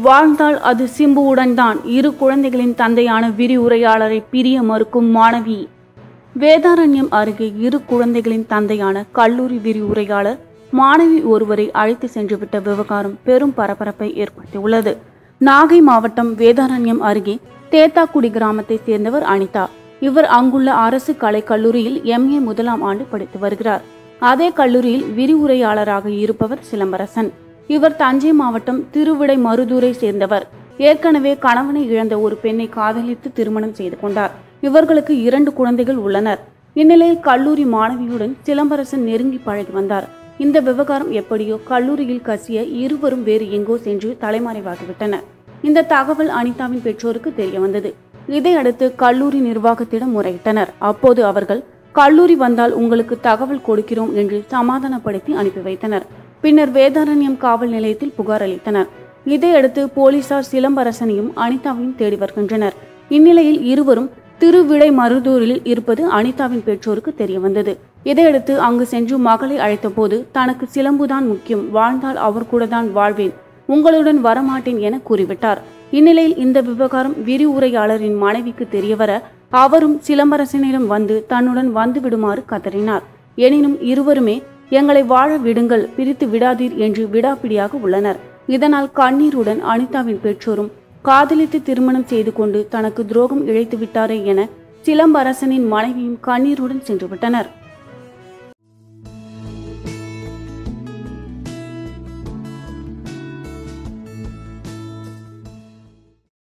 வாழ்ந்தால் அது சிம்புவுடன் தான் இரு குழந்தைகளின் தந்தையான விரிவுரையாளரை பிரிய மறுக்கும் மாணவி வேதாரண்யம் அருகே இரு குழந்தைகளின் தந்தையான கல்லூரி விரிவுரையாளர் மாணவி ஒருவரை அழைத்து சென்றுவிட்ட விவகாரம் பெரும் பரபரப்பை ஏற்படுத்தியுள்ளது நாகை மாவட்டம் வேதாரண்யம் அருகே தேத்தாக்குடி கிராமத்தைச் சேர்ந்தவர் அனிதா இவர் அங்குள்ள அரசு கலை கல்லூரியில் எம்ஏ முதலாம் ஆண்டு படித்து வருகிறார் அதே கல்லூரியில் விரிவுரையாளராக இருப்பவர் சிலம்பரசன் இவர் தஞ்சை மாவட்டம் திருவிடை மருதூரை சேர்ந்தவர் ஏற்கனவே கணவனை இழந்த ஒரு பெண்ணை காதலித்து திருமணம் செய்து கொண்டார் இவர்களுக்கு இரண்டு குழந்தைகள் உள்ளனர் இந்நிலையில் கல்லூரி மாணவியுடன் சிலம்பரசன் நெருங்கி பழகி வந்தார் இந்த விவகாரம் எப்படியோ கல்லூரியில் கசிய இருவரும் வேறு எங்கோ சென்று தலைமறைவாகிவிட்டனர் இந்த தகவல் அனிதாவின் பெற்றோருக்கு தெரிய வந்தது இதையடுத்து கல்லூரி நிர்வாகத்திடம் முறையிட்டனர் அப்போது அவர்கள் கல்லூரி வந்தால் உங்களுக்கு தகவல் கொடுக்கிறோம் என்று சமாதானப்படுத்தி அனுப்பி வைத்தனர் பின்னர் வேதாரண்யம் காவல் நிலையத்தில் புகார் அளித்தனர் இதையடுத்து போலீசார் சிலம்பரசனையும் அனிதாவையும் தேடி வருகின்றனர் இந்நிலையில் இருவரும் திருவிடை மருதூரில் இருப்பது அனிதாவின் பெற்றோருக்கு தெரிய வந்தது இதையடுத்து அங்கு சென்று மகளை அழைத்தபோது தனக்கு சிலம்புதான் முக்கியம் வாழ்ந்தால் அவர் கூட தான் வாழ்வேன் உங்களுடன் வரமாட்டேன் என கூறிவிட்டார் இந்நிலையில் இந்த விவகாரம் விரிவுரையாளரின் மனைவிக்கு தெரியவர அவரும் சிலம்பரசனிடம் வந்து தன்னுடன் வந்து விடுமாறு கதறினார் எனினும் இருவருமே எங்களை வாழ விடுங்கள் பிரித்து விடாதீர் என்று விடாப்பிடியாக உள்ளனர் இதனால் கண்ணீருடன் அனிதாவின் பெற்றோரும் காதலித்து திருமணம் செய்து கொண்டு தனக்கு துரோகம் இழைத்து விட்டாரே என சிலம்பரசனின் மனைவியும் கண்ணீருடன் சென்று விட்டனர்